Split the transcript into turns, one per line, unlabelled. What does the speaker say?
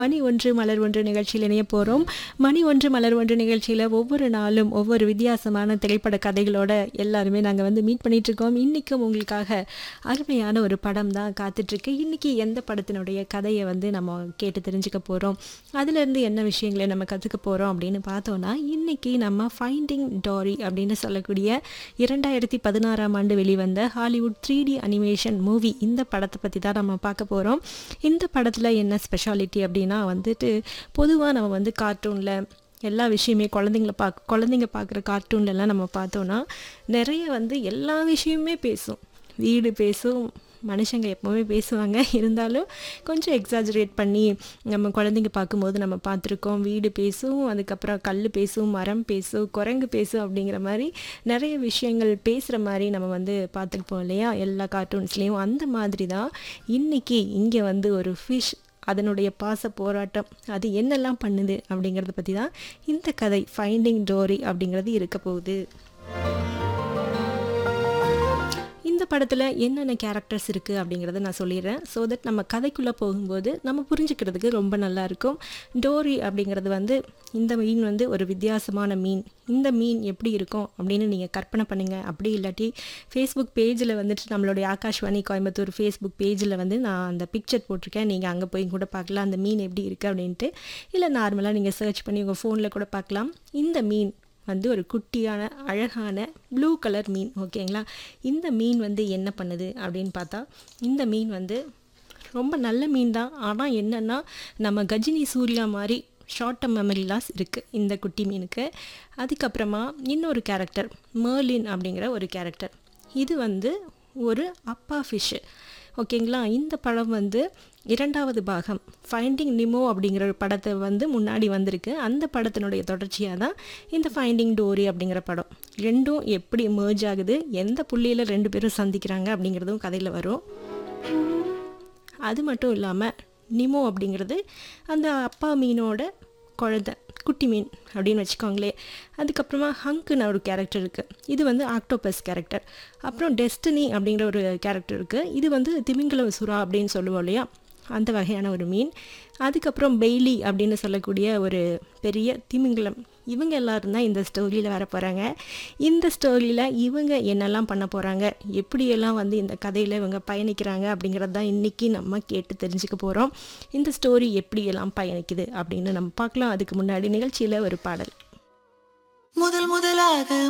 மணி ஒன்று மலர் ஒன்று நிகழ்ச்சியில் இணைய போகிறோம் மணி ஒன்று மலர் ஒன்று நிகழ்ச்சியில் ஒவ்வொரு நாளும் ஒவ்வொரு வித்தியாசமான திரைப்பட கதைகளோட எல்லாருமே நாங்கள் வந்து மீட் பண்ணிட்டு இருக்கோம் இன்றைக்கும் உங்களுக்காக அருமையான ஒரு படம் தான் காத்துட்ருக்கு இன்றைக்கி எந்த படத்தினுடைய கதையை வந்து நம்ம கேட்டு தெரிஞ்சுக்க போகிறோம் அதுலேருந்து என்ன விஷயங்களை நம்ம கற்றுக்க போகிறோம் அப்படின்னு பார்த்தோன்னா இன்றைக்கி நம்ம ஃபைண்டிங் டாரி அப்படின்னு சொல்லக்கூடிய இரண்டாயிரத்தி பதினாறாம் ஆண்டு வெளிவந்த Hollywood three D animation movie இந்த படத்தை பற்றி தான் நம்ம பார்க்க போகிறோம் இந்த படத்தில் என்ன ஸ்பெஷாலிட்டி அப்படின்னா வந்துட்டு பொதுவாக நம்ம வந்து கார்ட்டூனில் எல்லா விஷயமே குழந்தைங்கள பார்க்க குழந்தைங்க பார்க்குற கார்ட்டூன்லலாம் நம்ம பார்த்தோன்னா நிறைய வந்து எல்லா விஷயமுமே பேசும் வீடு பேசும் மனுஷங்க எப்போவுமே பேசுவாங்க இருந்தாலும் கொஞ்சம் எக்ஸாஜரேட் பண்ணி நம்ம குழந்தைங்க பார்க்கும்போது நம்ம பார்த்துருக்கோம் வீடு பேசும் அதுக்கப்புறம் கல் பேசும் மரம் பேசும் குரங்கு பேசும் அப்படிங்கிற மாதிரி நிறைய விஷயங்கள் பேசுகிற மாதிரி நம்ம வந்து பார்த்துருப்போம் இல்லையா எல்லா கார்ட்டூன்ஸ்லேயும் அந்த மாதிரி தான் இன்றைக்கி இங்கே வந்து ஒரு ஃபிஷ் அதனுடைய பாச போராட்டம் அது என்னெல்லாம் பண்ணுது அப்படிங்கிறத பற்றி தான் இந்த கதை ஃபைண்டிங் டோரி அப்படிங்கிறது இருக்க போகுது இந்த படத்தில் என்னென்ன கேரக்டர்ஸ் இருக்குது அப்படிங்கிறத நான் சொல்லிடுறேன் ஸோ தட் நம்ம கதைக்குள்ளே போகும்போது நம்ம புரிஞ்சுக்கிறதுக்கு ரொம்ப நல்லா இருக்கும் டோரி அப்படிங்கிறது வந்து இந்த மீன் வந்து ஒரு வித்தியாசமான மீன் இந்த மீன் எப்படி இருக்கும் அப்படின்னு நீங்கள் கற்பனை பண்ணுங்க அப்படி இல்லாட்டி ஃபேஸ்புக் பேஜில் வந்துட்டு நம்மளுடைய ஆகாஷ்வாணி கோயம்புத்தூர் ஃபேஸ்புக் பேஜில் வந்து நான் அந்த பிக்சர் போட்டிருக்கேன் நீங்கள் அங்கே போய் கூட பார்க்கலாம் அந்த மீன் எப்படி இருக்குது அப்படின்ட்டு இல்லை நார்மலாக நீங்கள் சர்ச் பண்ணி உங்கள் ஃபோனில் கூட பார்க்கலாம் இந்த மீன் வந்து ஒரு குட்டியான அழகான ப்ளூ கலர் மீன் ஓகேங்களா இந்த மீன் வந்து என்ன பண்ணுது அப்படின்னு பார்த்தா இந்த மீன் வந்து ரொம்ப நல்ல மீன் தான் ஆனால் என்னென்னா நம்ம கஜினி சூர்யா மாதிரி ஷார்ட் டர்ம் மெமரி லாஸ் இருக்குது இந்த குட்டி மீனுக்கு அதுக்கப்புறமா இன்னொரு கேரக்டர் மேர்லின் அப்படிங்கிற ஒரு கேரக்டர் இது வந்து ஒரு அப்பா ஃபிஷ்ஷு ஓகேங்களா இந்த படம் வந்து இரண்டாவது பாகம் ஃபைண்டிங் நிமோ அப்படிங்கிற ஒரு படத்தை வந்து முன்னாடி வந்திருக்கு அந்த படத்தினுடைய தொடர்ச்சியாக தான் இந்த ஃபைண்டிங் டோரி அப்படிங்கிற படம் ரெண்டும் எப்படி மேர்ஜ் ஆகுது எந்த புள்ளியில் ரெண்டு பேரும் சந்திக்கிறாங்க அப்படிங்கிறதும் கதையில் வரும் அது மட்டும் இல்லாமல் நிமோ அப்படிங்கிறது அந்த அப்பா மீனோட குழந்தை குட்டி மீன் அப்படின்னு வச்சுக்கோங்களே அதுக்கப்புறமா ஹங்க்குன்னு ஒரு கேரக்டர் இருக்குது இது வந்து ஆக்டோபஸ் கேரக்டர் அப்புறம் டெஸ்டினி அப்படிங்கிற ஒரு கேரக்டர் இருக்குது இது வந்து திமிங்கல சுறா அப்படின்னு சொல்லுவோம் இல்லையா அந்த வகையான ஒரு மீன் அதுக்கப்புறம் பெய்லி அப்படின்னு சொல்லக்கூடிய ஒரு பெரிய திமிங்கலம் இவங்க எல்லாரும் தான் இந்த ஸ்டோரியில் வர போகிறாங்க இந்த ஸ்டோரியில் இவங்க என்னெல்லாம் பண்ண போகிறாங்க எப்படியெல்லாம் வந்து இந்த கதையில் இவங்க பயணிக்கிறாங்க அப்படிங்கிறது தான் இன்றைக்கி நம்ம கேட்டு தெரிஞ்சுக்க போகிறோம் இந்த ஸ்டோரி எப்படியெல்லாம் பயணிக்குது அப்படின்னு நம்ம பார்க்கலாம் அதுக்கு முன்னாடி நிகழ்ச்சியில் ஒரு பாடல்
முதல் முதலாக